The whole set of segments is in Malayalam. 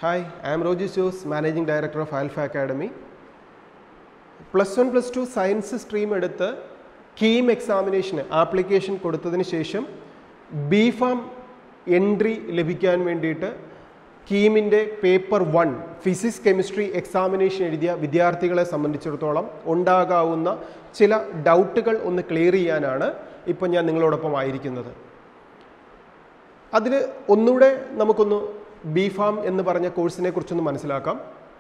Hi, I am Roji Jose, Managing Director of Alpha Academy. Plus one plus two science stream എടുത്ത് കീം എക്സാമിനേഷന് ആപ്ലിക്കേഷൻ കൊടുത്തതിന് ശേഷം ബി ഫാം എൻട്രി ലഭിക്കാൻ വേണ്ടിയിട്ട് കീമിൻ്റെ paper one physics chemistry examination എഴുതിയ വിദ്യാർത്ഥികളെ സംബന്ധിച്ചിടത്തോളം ഉണ്ടാകാവുന്ന ചില ഡൗട്ടുകൾ ഒന്ന് ക്ലിയർ ചെയ്യാനാണ് ഇപ്പം ഞാൻ നിങ്ങളോടൊപ്പം ആയിരിക്കുന്നത് അതിൽ ഒന്നുകൂടെ നമുക്കൊന്ന് ബി ഫാം എന്ന് പറഞ്ഞ കോഴ്സിനെ കുറിച്ചൊന്ന് മനസ്സിലാക്കാം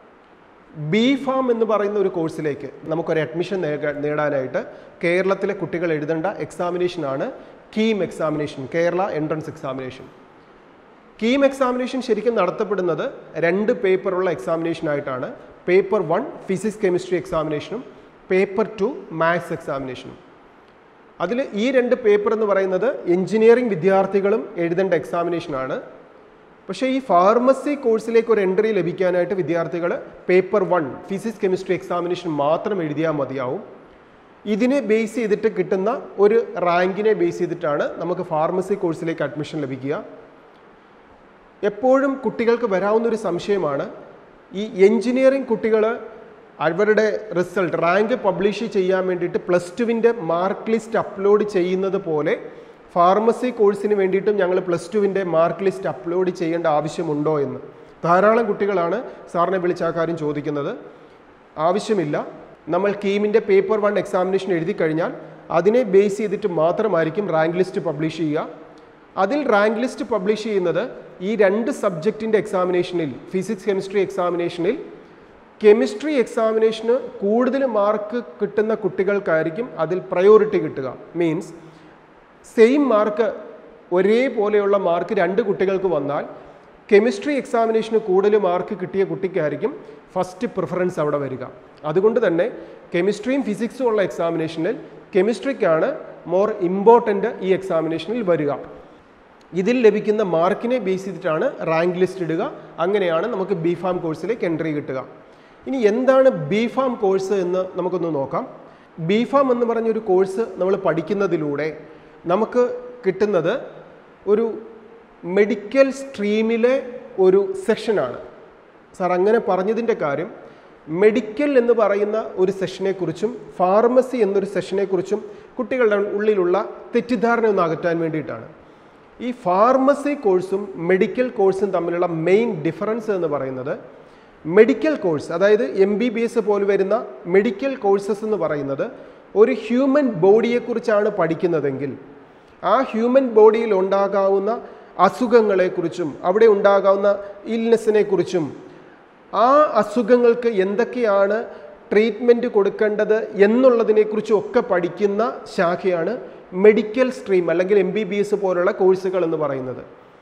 ബി ഫാം എന്ന് പറയുന്ന ഒരു കോഴ്സിലേക്ക് നമുക്കൊരു അഡ്മിഷൻ നേടാനായിട്ട് കേരളത്തിലെ കുട്ടികൾ എഴുതേണ്ട എക്സാമിനേഷനാണ് KEAM examination Kerala entrance examination KEAM examination ശരിക്കും നടത്തപ്പെടുന്നത് രണ്ട് പേപ്പറുള്ള എക്സാമിനേഷൻ ആയിട്ടാണ് പേപ്പർ വൺ ഫിസിക്സ് കെമിസ്ട്രി എക്സാമിനേഷനും പേപ്പർ ടു മാത്സ് എക്സാമിനേഷനും അതിൽ ഈ രണ്ട് പേപ്പർ എന്ന് പറയുന്നത് എഞ്ചിനീയറിംഗ് വിദ്യാർത്ഥികളും എഴുതേണ്ട എക്സാമിനേഷനാണ് പക്ഷേ ഈ ഫാർമസി കോഴ്സിലേക്ക് ഒരു എൻട്രി ലഭിക്കാനായിട്ട് വിദ്യാർത്ഥികൾ paper one physics chemistry examination മാത്രം എഴുതിയാൽ മതിയാവും ഇതിനെ ബേസ് ചെയ്തിട്ട് കിട്ടുന്ന ഒരു റാങ്കിനെ ബേസ് ചെയ്തിട്ടാണ് നമുക്ക് ഫാർമസി കോഴ്സിലേക്ക് അഡ്മിഷൻ ലഭിക്കുക എപ്പോഴും കുട്ടികൾക്ക് വരാവുന്ന ഒരു സംശയമാണ് ഈ എഞ്ചിനീയറിംഗ് കുട്ടികൾ അവരുടെ റിസൾട്ട് റാങ്ക് പബ്ലിഷ് ചെയ്യാൻ വേണ്ടിയിട്ട് പ്ലസ് ടുവിൻ്റെ മാർക്ക് ലിസ്റ്റ് അപ്ലോഡ് ചെയ്യുന്നത് പോലെ ഫാർമസി കോഴ്സിന് വേണ്ടിയിട്ടും ഞങ്ങൾ പ്ലസ് ടുവിൻ്റെ മാർക്ക് ലിസ്റ്റ് അപ്ലോഡ് ചെയ്യേണ്ട ആവശ്യമുണ്ടോ എന്ന് ധാരാളം കുട്ടികളാണ് സാറിനെ വിളിച്ച് ആ കാര്യം ചോദിക്കുന്നത് ആവശ്യമില്ല നമ്മൾ കീമിൻ്റെ പേപ്പർ വൺ എക്സാമിനേഷൻ എഴുതി കഴിഞ്ഞാൽ അതിനെ ബേസ് ചെയ്തിട്ട് മാത്രമായിരിക്കും റാങ്ക് ലിസ്റ്റ് പബ്ലിഷ് ചെയ്യുക അതിൽ റാങ്ക് ലിസ്റ്റ് പബ്ലിഷ് ചെയ്യുന്നത് ഈ രണ്ട് സബ്ജക്റ്റിൻ്റെ എക്സാമിനേഷനിൽ ഫിസിക്സ് കെമിസ്ട്രി എക്സാമിനേഷനിൽ കെമിസ്ട്രി എക്സാമിനേഷന് കൂടുതൽ മാർക്ക് കിട്ടുന്ന കുട്ടികൾക്കായിരിക്കും അതിൽ പ്രയോറിറ്റി കിട്ടുക മീൻസ് സെയിം മാർക്ക് ഒരേപോലെയുള്ള മാർക്ക് രണ്ട് കുട്ടികൾക്ക് വന്നാൽ കെമിസ്ട്രി എക്സാമിനേഷന് കൂടുതൽ മാർക്ക് കിട്ടിയ കുട്ടിക്കായിരിക്കും ഫസ്റ്റ് പ്രിഫറൻസ് അവിടെ വരിക അതുകൊണ്ട് തന്നെ കെമിസ്ട്രിയും ഫിസിക്സും ഉള്ള എക്സാമിനേഷനിൽ കെമിസ്ട്രിക്കാണ് മോർ ഇമ്പോർട്ടൻ്റ് ഈ എക്സാമിനേഷനിൽ വരിക ഇതിൽ ലഭിക്കുന്ന മാർക്കിനെ ബേസ് ചെയ്തിട്ടാണ് റാങ്ക് ലിസ്റ്റ് ഇടുക അങ്ങനെയാണ് നമുക്ക് ബി ഫാം കോഴ്സിലേക്ക് എൻട്രി കിട്ടുക ഇനി എന്താണ് ബി ഫാം കോഴ്സ് എന്ന് നമുക്കൊന്ന് നോക്കാം ബി ഫാം എന്ന് പറഞ്ഞൊരു കോഴ്സ് നമ്മൾ പഠിക്കുന്നതിലൂടെ നമുക്ക് കിട്ടുന്നത് ഒരു മെഡിക്കൽ സ്ട്രീമിലെ ഒരു സെഷനാണ് സാർ അങ്ങനെ പറഞ്ഞതിൻ്റെ കാര്യം മെഡിക്കൽ എന്ന് പറയുന്ന ഒരു സെഷനെക്കുറിച്ചും ഫാർമസി എന്നൊരു സെഷനെക്കുറിച്ചും കുട്ടികളുടെ ഉള്ളിലുള്ള തെറ്റിദ്ധാരണ ഒന്ന് അകറ്റാൻ വേണ്ടിയിട്ടാണ് ഈ ഫാർമസി കോഴ്സും മെഡിക്കൽ കോഴ്സും തമ്മിലുള്ള മെയിൻ ഡിഫറൻസ് എന്ന് പറയുന്നത് മെഡിക്കൽ കോഴ്സ് അതായത് എം ബി ബി എസ് പോലെ വരുന്ന മെഡിക്കൽ കോഴ്സസ് എന്ന് പറയുന്നത് ഒരു ഹ്യൂമൻ ബോഡിയെക്കുറിച്ചാണ് പഠിക്കുന്നതെങ്കിൽ ആ ഹ്യൂമൻ ബോഡിയിൽ ഉണ്ടാകാവുന്ന അസുഖങ്ങളെക്കുറിച്ചും അവിടെ ഉണ്ടാകാവുന്ന ഇൽനെസ്സിനെ കുറിച്ചും ആ അസുഖങ്ങൾക്ക് എന്തൊക്കെയാണ് ട്രീറ്റ്മെൻറ്റ് കൊടുക്കേണ്ടത് എന്നുള്ളതിനെക്കുറിച്ചും ഒക്കെ പഠിക്കുന്ന ശാഖയാണ് മെഡിക്കൽ സ്ട്രീം അല്ലെങ്കിൽ എം ബി ബി എസ് പോലുള്ള കോഴ്സുകൾ എന്ന് പറയുന്നത്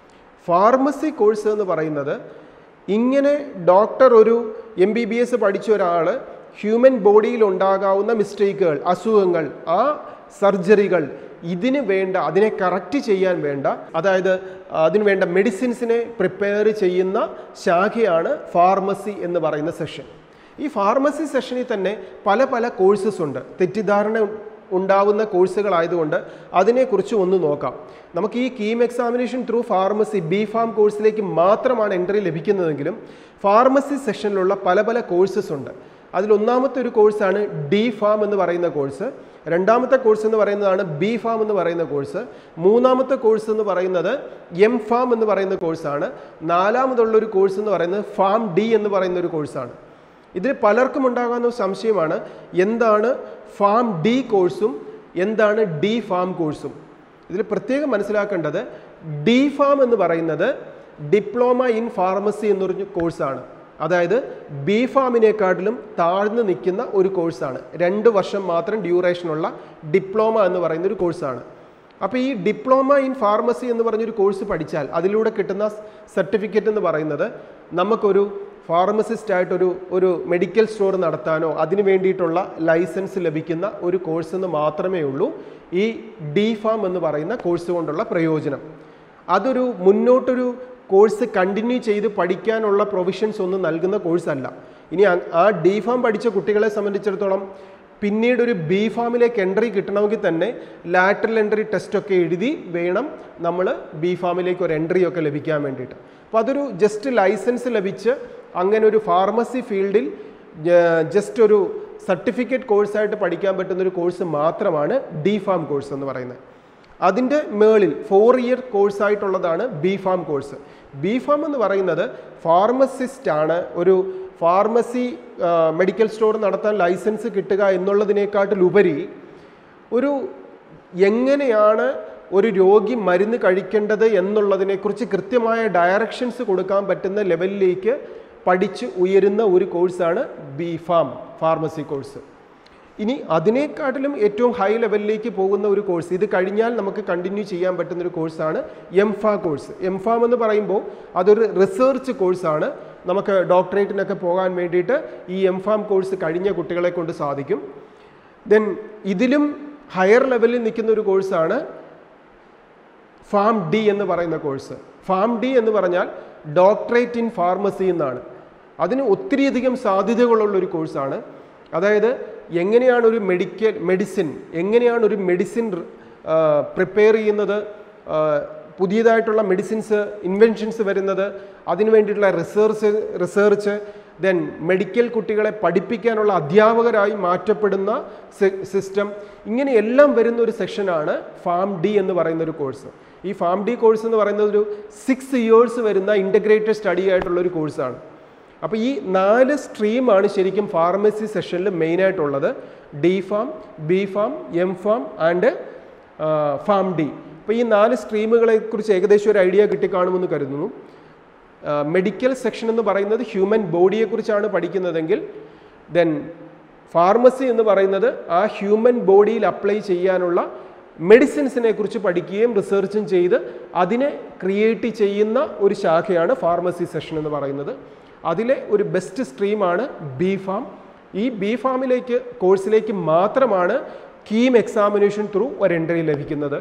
ഫാർമസി കോഴ്സ് എന്ന് പറയുന്നത് ഇങ്ങനെ ഡോക്ടർ ഒരു എം ബി ബി എസ് പഠിച്ച ഒരാൾ ഹ്യൂമൻ ബോഡിയിൽ ഉണ്ടാകാവുന്ന മിസ്റ്റേക്കുകൾ അസുഖങ്ങൾ ആ സർജറികൾ ഇതിന് വേണ്ട അതിനെ കറക്റ്റ് ചെയ്യാൻ വേണ്ട അതായത് അതിന് വേണ്ട മെഡിസിൻസിനെ പ്രിപ്പയർ ചെയ്യുന്ന ശാഖയാണ് ഫാർമസി എന്ന് പറയുന്ന സെഷൻ ഈ ഫാർമസി സെഷനിൽ തന്നെ പല പല കോഴ്സസ് ഉണ്ട് തെറ്റിദ്ധാരണ ഉണ്ടാവുന്ന കോഴ്സുകളായതുകൊണ്ട് അതിനെക്കുറിച്ച് ഒന്ന് നോക്കാം നമുക്ക് ഈ KEAM examination through pharmacy B pharm കോഴ്സിലേക്ക് മാത്രമാണ് എൻട്രി ലഭിക്കുന്നതെങ്കിലും ഫാർമസി സെഷനിലുള്ള പല പല കോഴ്സസ് ഉണ്ട് അതിൽ ഒന്നാമത്തെ ഒരു കോഴ്സാണ് ഡി ഫാം എന്ന് പറയുന്ന കോഴ്സ് രണ്ടാമത്തെ കോഴ്സ് എന്ന് പറയുന്നതാണ് ബി ഫാം എന്ന് പറയുന്ന കോഴ്സ് മൂന്നാമത്തെ കോഴ്സ് എന്ന് പറയുന്നത് എം ഫാം എന്ന് പറയുന്ന കോഴ്സാണ് നാലാമതുള്ള ഒരു കോഴ്സ് എന്ന് പറയുന്നത് ഫാം ഡി എന്ന് പറയുന്ന ഒരു കോഴ്സാണ് ഇതിൽ പലർക്കും ഉണ്ടാകാവുന്ന സംശയമാണ് എന്താണ് ഫാം ഡി കോഴ്സും എന്താണ് ഡി ഫാം കോഴ്സും ഇതിൽ പ്രത്യേകം മനസ്സിലാക്കേണ്ടത് ഡി ഫാം എന്ന് പറയുന്നത് ഡിപ്ലോമ ഇൻ ഫാർമസി എന്നൊരു കോഴ്സാണ് അതായത് ബി ഫാമിനെക്കാട്ടിലും താഴ്ന്നു നിൽക്കുന്ന ഒരു കോഴ്സാണ് രണ്ട് വർഷം മാത്രം ഡ്യൂറേഷനുള്ള ഡിപ്ലോമ എന്ന് പറയുന്ന ഒരു കോഴ്സാണ് അപ്പോൾ ഈ ഡിപ്ലോമ ഇൻ ഫാർമസി എന്ന് പറഞ്ഞൊരു കോഴ്സ് പഠിച്ചാൽ അതിലൂടെ കിട്ടുന്ന സർട്ടിഫിക്കറ്റ് എന്ന് പറയുന്നത് നമുക്കൊരു ഫാർമസിസ്റ്റ് ആയിട്ടൊരു ഒരു മെഡിക്കൽ സ്റ്റോർ നടത്താനോ അതിന് വേണ്ടിയിട്ടുള്ള ലൈസൻസ് ലഭിക്കുന്ന ഒരു കോഴ്സ് എന്ന് മാത്രമേ ഉള്ളൂ ഈ ഡി ഫാം എന്ന് പറയുന്ന കോഴ്സ് കൊണ്ടുള്ള പ്രയോജനം അതൊരു മുന്നോട്ടൊരു കോഴ്സ് കണ്ടിന്യൂ ചെയ്ത് പഠിക്കാനുള്ള പ്രൊവിഷൻസ് ഒന്നും നൽകുന്ന കോഴ്സല്ല ഇനി ആ ഡി ഫാം പഠിച്ച കുട്ടികളെ സംബന്ധിച്ചിടത്തോളം പിന്നീട് ഒരു ബി ഫാമിലേക്ക് എൻട്രി കിട്ടണമെങ്കിൽ തന്നെ ലാറ്ററൽ എൻട്രി ടെസ്റ്റൊക്കെ എഴുതി വേണം നമ്മൾ ബി ഫാമിലേക്ക് ഒരു എൻട്രി ഒക്കെ ലഭിക്കാൻ വേണ്ടിയിട്ട് അപ്പോൾ അതൊരു ജസ്റ്റ് ലൈസൻസ് ലഭിച്ച് അങ്ങനെ ഒരു ഫാർമസി ഫീൽഡിൽ ജസ്റ്റ് ഒരു സർട്ടിഫിക്കറ്റ് കോഴ്സായിട്ട് പഠിക്കാൻ പറ്റുന്ന ഒരു കോഴ്സ് മാത്രമാണ് ഡി ഫാം കോഴ്സ് എന്ന് പറയുന്നത് അതിൻ്റെ മേളിൽ ഫോർ ഇയർ കോഴ്സായിട്ടുള്ളതാണ് B pharm course B pharm എന്ന് പറയുന്നത് ഫാർമസിസ്റ്റ് ആണ് ഒരു ഫാർമസി മെഡിക്കൽ സ്റ്റോർ നടത്താൻ ലൈസൻസ് കിട്ടുക എന്നുള്ളതിനേക്കാട്ടിലുപരി ഒരു എങ്ങനെയാണ് ഒരു രോഗി മരുന്ന് കഴിക്കേണ്ടത് എന്നുള്ളതിനെക്കുറിച്ച് കൃത്യമായ ഡയറക്ഷൻസ് കൊടുക്കാൻ പറ്റുന്ന ലെവലിലേക്ക് പഠിച്ച് ഉയരുന്ന ഒരു കോഴ്സാണ് ബി ഫാം ഫാർമസി കോഴ്സ് ഇനി അതിനേക്കാട്ടിലും ഏറ്റവും ഹൈ ലെവലിലേക്ക് പോകുന്ന ഒരു കോഴ്സ് ഇത് കഴിഞ്ഞാൽ നമുക്ക് കണ്ടിന്യൂ ചെയ്യാൻ പറ്റുന്ന ഒരു കോഴ്സാണ് എം ഫാ കോഴ്സ് എം ഫാം എന്ന് പറയുമ്പോൾ അതൊരു റിസർച്ച് കോഴ്സാണ് നമുക്ക് ഡോക്ടറേറ്റിനൊക്കെ പോകാൻ വേണ്ടിയിട്ട് ഈ എം ഫാം കോഴ്സ് കഴിഞ്ഞ കുട്ടികളെ കൊണ്ട് സാധിക്കും ദെൻ ഇതിലും ഹയർ ലെവലിൽ നിൽക്കുന്ന ഒരു കോഴ്സാണ് ഫാം ഡി എന്ന് പറയുന്ന കോഴ്സ് ഫാം ഡി എന്ന് പറഞ്ഞാൽ ഡോക്ടറേറ്റ് ഇൻ ഫാർമസി എന്നാണ് അതിന് ഒത്തിരിയധികം സാധ്യതകളുള്ള ഒരു കോഴ്സാണ് അതായത് എങ്ങനെയാണ് ഒരു മെഡിക്കൽ മെഡിസിൻ എങ്ങനെയാണ് ഒരു മെഡിസിൻ പ്രിപ്പയർ ചെയ്യുന്നത് ആ, പുതിയതായിട്ടുള്ള മെഡിസിൻസ് ഇൻവെൻഷൻസ് വരുന്നത് അതിനു വേണ്ടിയിട്ടുള്ള റിസർച്ച് റിസർച്ച് ദെൻ മെഡിക്കൽ കുട്ടികളെ പഠിപ്പിക്കാനുള്ള അധ്യാപകരായി മാറ്റപ്പെടുന്ന സിസ്റ്റം ഇങ്ങനെ എല്ലാം വരുന്ന ഒരു സെക്ഷനാണ് ഫാം ഡി എന്ന് പറയുന്ന ഒരു കോഴ്സ് ഈ ഫാം ഡി കോഴ്സ് എന്ന് പറയുന്നത് ഒരു സിക്സ് ഇയേഴ്സ് വരുന്ന ഇൻ്റഗ്രേറ്റഡ് സ്റ്റഡി ആയിട്ടുള്ള ഒരു കോഴ്സാണ് അപ്പോൾ ഈ നാല് സ്ട്രീമാണ് ശരിക്കും ഫാർമസി സെഷനിൽ മെയിനായിട്ടുള്ളത് D pharm B pharm M pharm and pharm D അപ്പോൾ ഈ നാല് സ്ട്രീമുകളെ കുറിച്ച് ഏകദേശം ഒരു ഐഡിയ കിട്ടിക്കാണുമെന്ന് കരുതുന്നു മെഡിക്കൽ സെക്ഷൻ എന്ന് പറയുന്നത് ഹ്യൂമൻ ബോഡിയെക്കുറിച്ചാണ് പഠിക്കുന്നതെങ്കിൽ ദെൻ ഫാർമസി എന്ന് പറയുന്നത് ആ ഹ്യൂമൻ ബോഡിയിൽ അപ്ലൈ ചെയ്യാനുള്ള മെഡിസിൻസിനെ കുറിച്ച് പഠിക്കുകയും റിസർച്ചും ചെയ്ത് അതിനെ ക്രിയേറ്റ് ചെയ്യുന്ന ഒരു ശാഖയാണ് ഫാർമസി സെഷൻ എന്ന് പറയുന്നത് അതിലെ ഒരു ബെസ്റ്റ് സ്ട്രീമാണ് ബി ഫാം ഈ ബി ഫാമിലേക്ക് കോഴ്സിലേക്ക് മാത്രമാണ് കീം എക്സാമിനേഷൻ ത്രൂ ഒരു എൻട്രി ലഭിക്കുന്നത്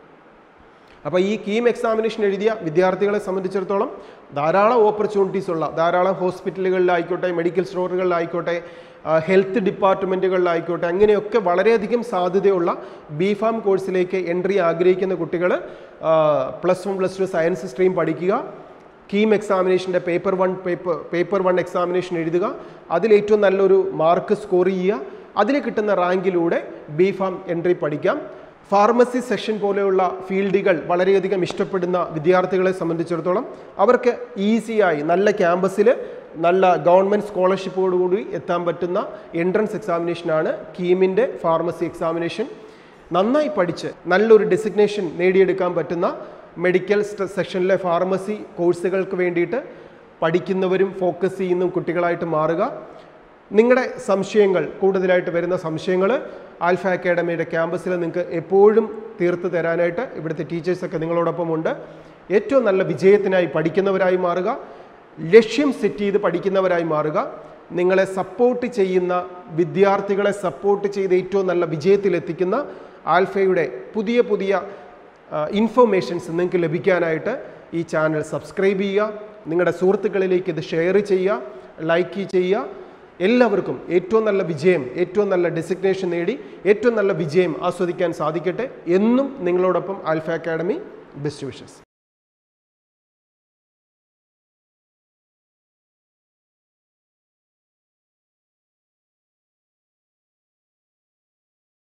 അപ്പോൾ ഈ കീം എക്സാമിനേഷൻ എഴുതിയ വിദ്യാർത്ഥികളെ സംബന്ധിച്ചിടത്തോളം ധാരാളം ഓപ്പർച്യൂണിറ്റീസ് ഉള്ള ധാരാളം ഹോസ്പിറ്റലുകളിലായിക്കോട്ടെ മെഡിക്കൽ സ്റ്റോറുകളിലായിക്കോട്ടെ ഹെൽത്ത് ഡിപ്പാർട്ട്മെൻറ്റുകളിലായിക്കോട്ടെ അങ്ങനെയൊക്കെ വളരെയധികം സാധ്യതയുള്ള ബി ഫാം കോഴ്സിലേക്ക് എൻട്രി ആഗ്രഹിക്കുന്ന കുട്ടികൾ plus one plus two science stream പഠിക്കുക കീം എക്സാമിനേഷൻ്റെ paper one paper paper one examination എഴുതുക അതിൽ ഏറ്റവും നല്ലൊരു മാർക്ക് സ്കോർ ചെയ്യുക അതിൽ കിട്ടുന്ന റാങ്കിലൂടെ ബി ഫാം എൻട്രി പഠിക്കാം ഫാർമസി സെഷൻ പോലെയുള്ള ഫീൽഡുകൾ വളരെയധികം ഇഷ്ടപ്പെടുന്ന വിദ്യാർത്ഥികളെ സംബന്ധിച്ചിടത്തോളം അവർക്ക് ഈസിയായി നല്ല ക്യാമ്പസിൽ നല്ല ഗവൺമെൻറ് സ്കോളർഷിപ്പോടുകൂടി എത്താൻ പറ്റുന്ന എൻട്രൻസ് എക്സാമിനേഷനാണ് കീമിൻ്റെ ഫാർമസി എക്സാമിനേഷൻ നന്നായി പഠിച്ച് നല്ലൊരു ഡെസിഗ്നേഷൻ നേടിയെടുക്കാൻ പറ്റുന്ന മെഡിക്കൽ സ്റ്റ- സെക്ഷനിലെ ഫാർമസി കോഴ്സുകൾക്ക് വേണ്ടിയിട്ട് പഠിക്കുന്നവരും ഫോക്കസ് ചെയ്യുന്ന കുട്ടികളായിട്ട് മാറുക നിങ്ങളുടെ സംശയങ്ങൾ കൂടുതലായിട്ട് വരുന്ന സംശയങ്ങൾ ആൽഫ അക്കാഡമിയുടെ ക്യാമ്പസിൽ നിങ്ങൾക്ക് എപ്പോഴും തീർത്ത് തരാനായിട്ട് ഇവിടുത്തെ ടീച്ചേഴ്സൊക്കെ നിങ്ങളോടൊപ്പം ഉണ്ട് ഏറ്റവും നല്ല വിജയത്തിനായി പഠിക്കുന്നവരായി മാറുക ലക്ഷ്യം സെറ്റ് ചെയ്ത് പഠിക്കുന്നവരായി മാറുക നിങ്ങളെ സപ്പോർട്ട് ചെയ്യുന്ന വിദ്യാർത്ഥികളെ സപ്പോർട്ട് ചെയ്ത് ഏറ്റവും നല്ല വിജയത്തിലെത്തിക്കുന്ന ആൽഫയുടെ പുതിയ പുതിയ ഇൻഫർമേഷൻസ് നിങ്ങൾക്ക് ലഭിക്കാനായിട്ട് ഈ ചാനൽ സബ്സ്ക്രൈബ് ചെയ്യുക നിങ്ങളുടെ സുഹൃത്തുക്കളിലേക്ക് ഇത് ഷെയർ ചെയ്യുക ലൈക്ക് ചെയ്യുക എല്ലാവർക്കും ഏറ്റവും നല്ല വിജയം ഏറ്റവും നല്ല ഡെസിഗ്നേഷൻ നേടി ഏറ്റവും നല്ല വിജയം ആസ്വദിക്കാൻ സാധിക്കട്ടെ എന്നും നിങ്ങളോടൊപ്പം ആൽഫ അക്കാഡമി ബെസ്റ്റ് വിഷസ്